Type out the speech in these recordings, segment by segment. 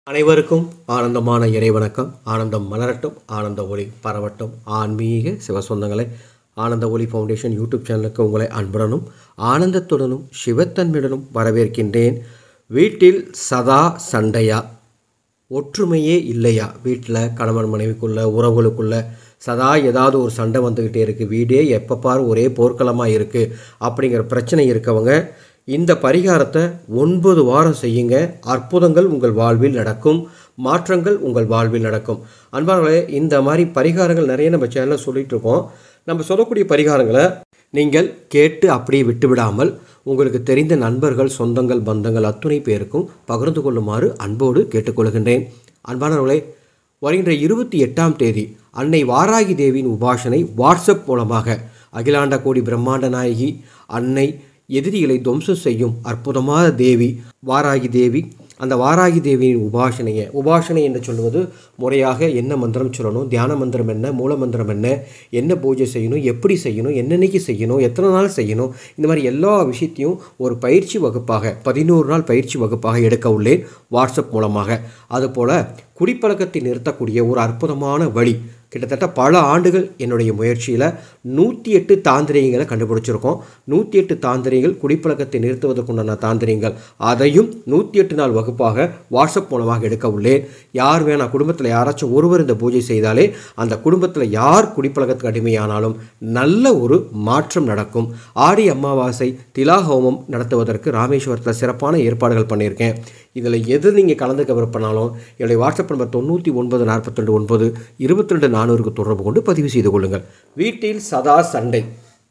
அனைவருக்கும் ஆனந்தமான இறைவணக்கம் ஆனந்தம் மலரட்டும் ஆனந்த ஒளி பரவட்டும் ஆன்மீக சிவசொந்தங்களை ஆனந்த ஒளி ஃபவுண்டேஷன் யூடியூப் சேனலுக்கு உங்களை அன்புடனும் ஆனந்தத்துடனும் சிவத்தன்மையுடனும் வரவேற்கின்றேன் வீட்டில் சதா சண்டையா ஒற்றுமையே இல்லையா வீட்டில் கணவன் மனைவிக்குள்ள உறவுகளுக்குள்ள சதா ஏதாவது ஒரு சண்டை வந்துக்கிட்டே இருக்குது வீடே எப்போ பாரு ஒரே போர்க்களமாக இருக்குது அப்படிங்கிற பிரச்சனை இருக்கவங்க இந்த பரிகாரத்தை ஒன்பது வாரம் செய்யுங்க அற்புதங்கள் உங்கள் வாழ்வில் நடக்கும் மாற்றங்கள் உங்கள் வாழ்வில் நடக்கும் அன்பார்களே இந்த மாதிரி பரிகாரங்கள் நிறைய நம்ம சேனலில் சொல்லிட்டு இருக்கோம் நம்ம சொல்லக்கூடிய பரிகாரங்களை நீங்கள் கேட்டு அப்படியே விட்டுவிடாமல் உங்களுக்கு தெரிந்த நண்பர்கள் சொந்தங்கள் பந்தங்கள் அத்துணை பேருக்கும் பகிர்ந்து கொள்ளுமாறு அன்போடு கேட்டுக்கொள்கின்றேன் அன்பானவர்களே வருகின்ற இருபத்தி எட்டாம் தேதி அன்னை வாராகி தேவியின் உபாசனை வாட்ஸ்அப் மூலமாக அகிலாண்ட கோடி பிரம்மாண்ட நாயகி அன்னை எதிரிகளை துவம்சம் செய்யும் அற்புதமான தேவி வாராகி தேவி அந்த வாராகி தேவியின் உபாசனையை உபாசனை என்று சொல்வது முறையாக என்ன மந்திரம் சொல்லணும் தியான மந்திரம் என்ன மூல மந்திரம் என்ன என்ன பூஜை செய்யணும் எப்படி செய்யணும் என்னென்னைக்கு செய்யணும் எத்தனை நாள் செய்யணும் இந்த மாதிரி எல்லா விஷயத்தையும் ஒரு பயிற்சி வகுப்பாக பதினோரு நாள் பயிற்சி வகுப்பாக எடுக்க உள்ளேன் வாட்ஸ்அப் மூலமாக அதுபோல் குடிப்பழக்கத்தை நிறுத்தக்கூடிய ஒரு அற்புதமான வழி கிட்டத்தட்ட பல ஆண்டுகள் என்னுடைய முயற்சியில் நூற்றி எட்டு தாந்திரிகங்களை கண்டுபிடிச்சிருக்கோம் நூற்றி எட்டு தாந்திரிகள் குடிப்பழக்கத்தை நிறுத்துவதற்குண்டான தாந்திரிகங்கள் அதையும் நூற்றி எட்டு நாள் வகுப்பாக வாட்ஸ்அப் மூலமாக எடுக்க உள்ளேன் யார் வேணா குடும்பத்தில் யாராச்சும் ஒருவர் இந்த பூஜை செய்தாலே அந்த குடும்பத்தில் யார் குடிப்பழக்கத்துக்கு அடிமையானாலும் நல்ல ஒரு மாற்றம் நடக்கும் ஆடி அமாவாசை திலா ஹோமம் நடத்துவதற்கு ராமேஸ்வரத்தில் சிறப்பான ஏற்பாடுகள் பண்ணியிருக்கேன் இதில் எது நீங்கள் கலந்துக்க விருப்பினாலும் என்னுடைய வாட்ஸ்அப் நம்பர் தொண்ணூற்றி ஒன்பது நாற்பத்தி ரெண்டு ஒன்பது இருபத்தி ரெண்டு நானூறுக்கு தொடர்பு கொண்டு பதிவு செய்து கொள்ளுங்கள் வீட்டில் சதா சண்டை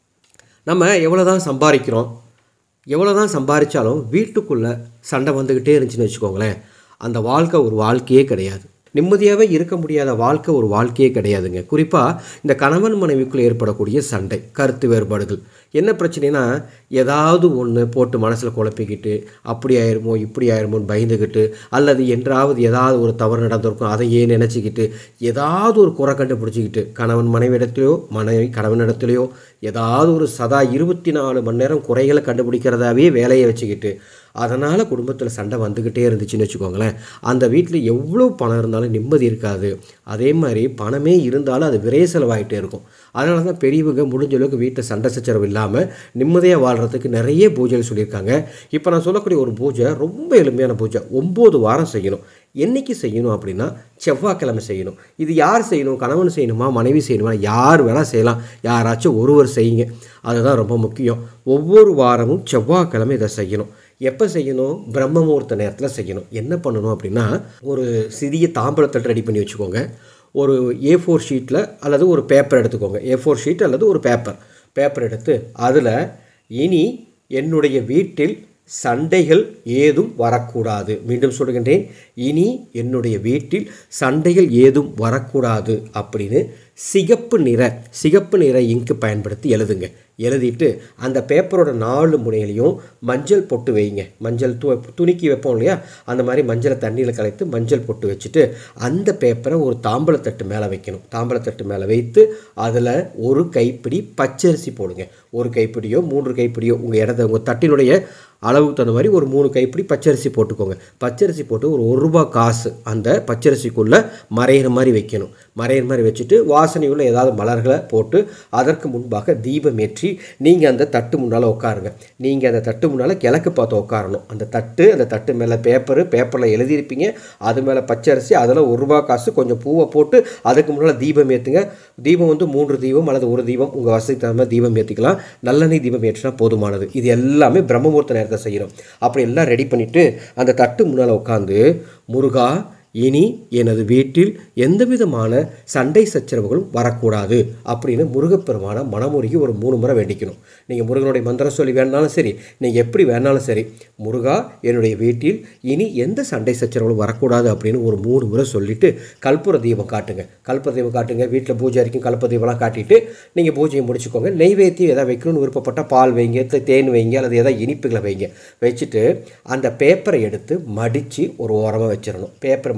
நம்ம எவ்வளோ தான் சம்பாதிக்கிறோம் எவ்வளோ தான் சம்பாதிச்சாலும் வீட்டுக்குள்ளே சண்டை வந்துக்கிட்டே இருந்துச்சுன்னு வச்சுக்கோங்களேன் அந்த வாழ்க்கை ஒரு வாழ்க்கையே கிடையாது நிம்மதியாகவே இருக்க முடியாத வாழ்க்கை ஒரு வாழ்க்கையே கிடையாதுங்க குறிப்பாக இந்த கணவன் மனைவிக்குள்ளே ஏற்படக்கூடிய சண்டை கருத்து வேறுபாடுகள் என்ன பிரச்சனைனா ஏதாவது ஒன்று போட்டு மனசில் குழப்பிக்கிட்டு அப்படி ஆயிருமோ இப்படி ஆயிருமோன்னு பயந்துக்கிட்டு அல்லது என்றாவது ஏதாவது ஒரு தவறு நடந்திருக்கும் அதையே நினச்சிக்கிட்டு ஏதாவது ஒரு குறை கண்டுபிடிச்சிக்கிட்டு கணவன் மனைவிடத்துலையோ மனைவி கணவனிடத்துலையோ ஏதாவது ஒரு சதா இருபத்தி நாலு மணி நேரம் குறைகளை கண்டுபிடிக்கிறதாவே வேலையை வச்சுக்கிட்டு அதனால் குடும்பத்தில் சண்டை வந்துக்கிட்டே இருந்துச்சுன்னு வச்சுக்கோங்களேன் அந்த வீட்டில் எவ்வளோ பணம் இருந்தாலும் நிம்மதி இருக்காது அதே மாதிரி பணமே இருந்தாலும் அது விரை செலவாகிட்டே இருக்கும் அதனால தான் பெரியவங்க முடிஞ்ச அளவுக்கு வீட்டில் சண்டை சச்சரவு இல்லாமல் நிம்மதியாக வாழ்கிறதுக்கு நிறைய பூஜைகள் சொல்லியிருக்காங்க இப்போ நான் சொல்லக்கூடிய ஒரு பூஜை ரொம்ப எளிமையான பூஜை ஒம்பது வாரம் செய்யணும் என்னைக்கு செய்யணும் அப்படின்னா செவ்வாய்க்கிழமை செய்யணும் இது யார் செய்யணும் கணவன் செய்யணுமா மனைவி செய்யணுமா யார் வேணால் செய்யலாம் யாராச்சும் ஒருவர் செய்யுங்க அதுதான் ரொம்ப முக்கியம் ஒவ்வொரு வாரமும் செவ்வாய்க்கிழமை இதை செய்யணும் எப்போ செய்யணும் பிரம்ம முகூர்த்த நேரத்தில் செய்யணும் என்ன பண்ணணும் அப்படின்னா ஒரு சிறிய தாம்பழத்தட்டு ரெடி பண்ணி வச்சுக்கோங்க ஒரு ஏ ஃபோர் ஷீட்டில் அல்லது ஒரு பேப்பர் எடுத்துக்கோங்க ஏ ஃபோர் ஷீட் அல்லது ஒரு பேப்பர் பேப்பர் எடுத்து அதில் இனி என்னுடைய வீட்டில் சண்டைகள் ஏதும் வரக்கூடாது மீண்டும் சொல்கின்றேன் இனி என்னுடைய வீட்டில் சண்டைகள் ஏதும் வரக்கூடாது அப்படின்னு சிகப்பு நிற சிகப்பு நிற இங்கு பயன்படுத்தி எழுதுங்க எழுதிட்டு அந்த பேப்பரோட நாலு முனையிலையும் மஞ்சள் பொட்டு வைங்க மஞ்சள் து துணிக்கி வைப்போம் இல்லையா அந்த மாதிரி மஞ்சளை தண்ணியில் கலைத்து மஞ்சள் பொட்டு வச்சுட்டு அந்த பேப்பரை ஒரு தாம்பழத்தட்டு மேலே வைக்கணும் தாம்பழத்தட்டு மேலே வைத்து அதில் ஒரு கைப்பிடி பச்சரிசி போடுங்க ஒரு கைப்பிடியோ மூன்று கைப்பிடியோ உங்கள் இடத்த உங்கள் தட்டினுடைய அளவுக்கு தகுந்த மாதிரி ஒரு மூணு கைப்பிடி பச்சரிசி போட்டுக்கோங்க பச்சரிசி போட்டு ஒரு ஒரு ரூபா காசு அந்த பச்சரிசிக்குள்ளே மறையிற மாதிரி வைக்கணும் மறையிற மாதிரி வச்சுட்டு வாசனையுள்ள ஏதாவது மலர்களை போட்டு அதற்கு முன்பாக தீபம் ஏற்றி நீங்கள் அந்த தட்டு முன்னால் உட்காருங்க நீங்கள் அந்த தட்டு முன்னால் கிழக்கு பார்த்து உட்காரணும் அந்த தட்டு அந்த தட்டு மேலே பேப்பரு பேப்பரில் எழுதியிருப்பீங்க அது மேலே பச்சரிசி அதில் ஒரு ரூபா காசு கொஞ்சம் பூவை போட்டு அதுக்கு முன்னால் தீபம் ஏற்றுங்க தீபம் வந்து மூன்று தீபம் அல்லது ஒரு தீபம் உங்கள் வசதிக்கு தகுந்த மாதிரி தீபம் ஏற்றிக்கலாம் நல்லெண்ணெய் தீபம் ஏற்றினா போதுமானது இது எல்லாமே பிரம்மமுகூர்த்த நேரத்தை செய்யணும் அப்படி எல்லாம் ரெடி பண்ணிவிட்டு அந்த தட்டு முன்னால் உட்காந்து முருகா இனி எனது வீட்டில் எந்த விதமான சண்டை சச்சரவுகளும் வரக்கூடாது அப்படின்னு முருகப்பெருமான மனமுருகி ஒரு மூணு முறை வேண்டிக்கணும் நீங்கள் முருகனுடைய மந்திரம் சொல்லி வேணாலும் சரி நீங்கள் எப்படி வேணாலும் சரி முருகா என்னுடைய வீட்டில் இனி எந்த சண்டை சச்சரவுகளும் வரக்கூடாது அப்படின்னு ஒரு மூணு முறை சொல்லிவிட்டு கல்புர தீபம் காட்டுங்க கல்புர தீபம் காட்டுங்க வீட்டில் பூஜை வரைக்கும் கல்புர தீபம்லாம் காட்டிட்டு நீங்கள் பூஜையை முடிச்சுக்கோங்க நெய்வேத்தியம் எதாவது வைக்கணும்னு விருப்பப்பட்டால் பால் வைங்க இல்லை தேன் வைங்க அல்லது எதாவது இனிப்புகளை வைங்க வச்சுட்டு அந்த பேப்பரை எடுத்து மடித்து ஒரு ஓரமாக வச்சிடணும் பேப்பரை மடித்து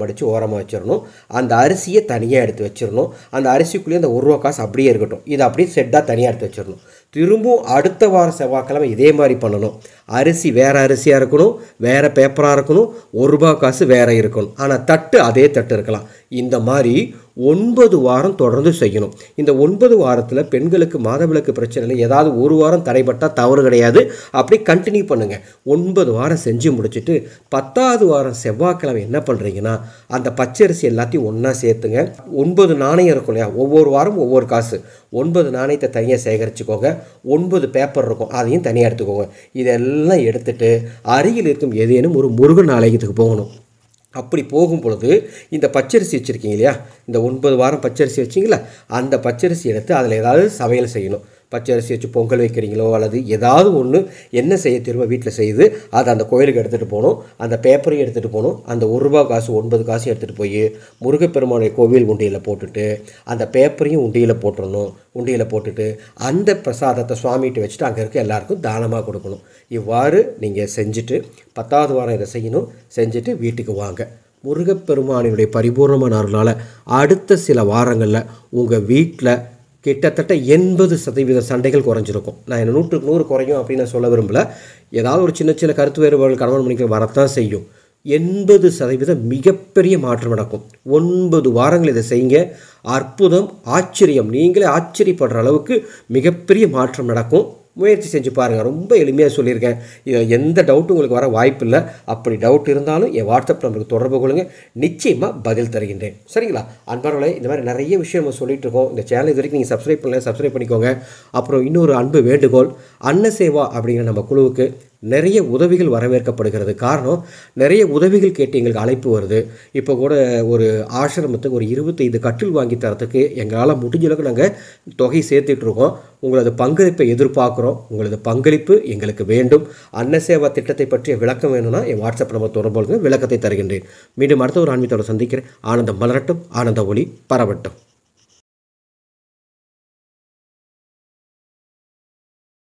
வடித்து ஓரமாக வச்சிடணும் அந்த அரிசியை தனியாக எடுத்து வச்சிடணும் அந்த அரிசிக்குள்ளேயே அந்த ஒரு ரூபா காசு அப்படியே இருக்கட்டும் இதை அப்படியே செட்டாக தனியாக எடுத்து வச்சிடணும் திரும்பவும் அடுத்த வாரம் செவ்வாய்க்கிழமை இதே மாதிரி பண்ணணும் அரிசி வேறு அரிசியாக இருக்கணும் வேறு பேப்பராக இருக்கணும் ஒரு ரூபா காசு வேறு இருக்கணும் ஆனால் தட்டு அதே தட்டு இருக்கலாம் இந்த மாதிரி ஒன்பது வாரம் தொடர்ந்து செய்யணும் இந்த ஒன்பது வாரத்தில் பெண்களுக்கு மாதவிலக்கு பிரச்சனை இல்லை ஏதாவது ஒரு வாரம் தடைப்பட்டால் தவறு கிடையாது அப்படி கண்டினியூ பண்ணுங்கள் ஒன்பது வாரம் செஞ்சு முடிச்சுட்டு பத்தாவது வாரம் செவ்வாய்க்கிழமை என்ன பண்ணுறீங்கன்னா அந்த பச்சரிசி எல்லாத்தையும் ஒன்றா சேர்த்துங்க ஒன்பது நாணயம் இருக்கும் இல்லையா ஒவ்வொரு வாரம் ஒவ்வொரு காசு ஒன்பது நாணயத்தை தனியாக சேகரிச்சுக்கோங்க ஒன்பது பேப்பர் இருக்கும் அதையும் தனியாக எடுத்துக்கோங்க இதெல்லாம் எடுத்துட்டு அருகில் இருக்கும் ஏதேனும் ஒரு முருகன் ஆலயத்துக்கு போகணும் அப்படி போகும் பொழுது இந்த பச்சரிசி வச்சுருக்கீங்க இல்லையா இந்த ஒன்பது வாரம் பச்சரிசி வச்சிங்களா அந்த பச்சரிசி எடுத்து அதில் ஏதாவது சமையல் செய்யணும் பச்சரிசி வச்சு பொங்கல் வைக்கிறீங்களோ அல்லது ஏதாவது ஒன்று என்ன செய்ய திரும்ப வீட்டில் செய்து அதை அந்த கோயிலுக்கு எடுத்துகிட்டு போகணும் அந்த பேப்பரையும் எடுத்துகிட்டு போகணும் அந்த ஒரு ரூபா காசு ஒன்பது காசு எடுத்துகிட்டு போய் முருகப்பெருமானை கோவில் உண்டியில் போட்டுட்டு அந்த பேப்பரையும் உண்டியில் போட்டுடணும் உண்டியில் போட்டுட்டு அந்த பிரசாதத்தை சுவாமிகிட்ட வச்சுட்டு அங்கே இருக்க எல்லாருக்கும் தானமாக கொடுக்கணும் இவ்வாறு நீங்கள் செஞ்சுட்டு பத்தாவது வாரம் இதை செய்யணும் செஞ்சுட்டு வீட்டுக்கு வாங்க முருகப்பெருமானினுடைய பரிபூர்ணமான அருளால் அடுத்த சில வாரங்களில் உங்கள் வீட்டில் கிட்டத்தட்ட எண்பது சதவீத சண்டைகள் குறைஞ்சிருக்கும் நான் என்ன நூற்றுக்கு நூறு குறையும் அப்படின்னு நான் சொல்ல விரும்பல ஏதாவது ஒரு சின்ன சின்ன கருத்து வேறுபாடுகள் கணவன் மணிக்கு வரத்தான் செய்யும் எண்பது சதவீதம் மிகப்பெரிய மாற்றம் நடக்கும் ஒன்பது வாரங்கள் இதை செய்யுங்க அற்புதம் ஆச்சரியம் நீங்களே ஆச்சரியப்படுற அளவுக்கு மிகப்பெரிய மாற்றம் நடக்கும் முயற்சி செஞ்சு பாருங்கள் ரொம்ப எளிமையாக சொல்லியிருக்கேன் இதில் எந்த டவுட்டும் உங்களுக்கு வர வாய்ப்பு இல்லை அப்படி டவுட் இருந்தாலும் என் வாட்ஸ்அப் நம்பருக்கு தொடர்பு கொள்ளுங்கள் நிச்சயமாக பதில் தருகின்றேன் சரிங்களா அன்பர்களே இந்த மாதிரி நிறைய விஷயம் நம்ம சொல்லிட்டு இருக்கோம் இந்த சேனல் இது வரைக்கும் நீங்கள் சப்ஸ்கிரைப் பண்ணல சப்ஸ்கிரைப் பண்ணிக்கோங்க அப்புறம் இன்னொரு அன்பு வேண்டுகோள் அன்ன சேவா அப்படிங்கிற நம்ம குழுவுக்கு நிறைய உதவிகள் வரவேற்கப்படுகிறது காரணம் நிறைய உதவிகள் கேட்டு எங்களுக்கு அழைப்பு வருது இப்போ கூட ஒரு ஆசிரமத்துக்கு ஒரு இருபத்தைந்து கட்டில் வாங்கி தரத்துக்கு எங்களால் முடிஞ்ச அளவுக்கு நாங்கள் தொகை சேர்த்துட்ருக்கோம் உங்களது பங்களிப்பை எதிர்பார்க்குறோம் உங்களது பங்களிப்பு எங்களுக்கு வேண்டும் அன்னசேவா திட்டத்தை பற்றிய விளக்கம் வேணும்னா என் வாட்ஸ்அப் நம்பர் தொடர்பு விளக்கத்தை தருகின்றேன் மீண்டும் அடுத்த ஒரு ஆன்மீகத்தோட சந்திக்கிறேன் ஆனந்தம் மலரட்டும் ஆனந்த ஒளி பரவட்டும்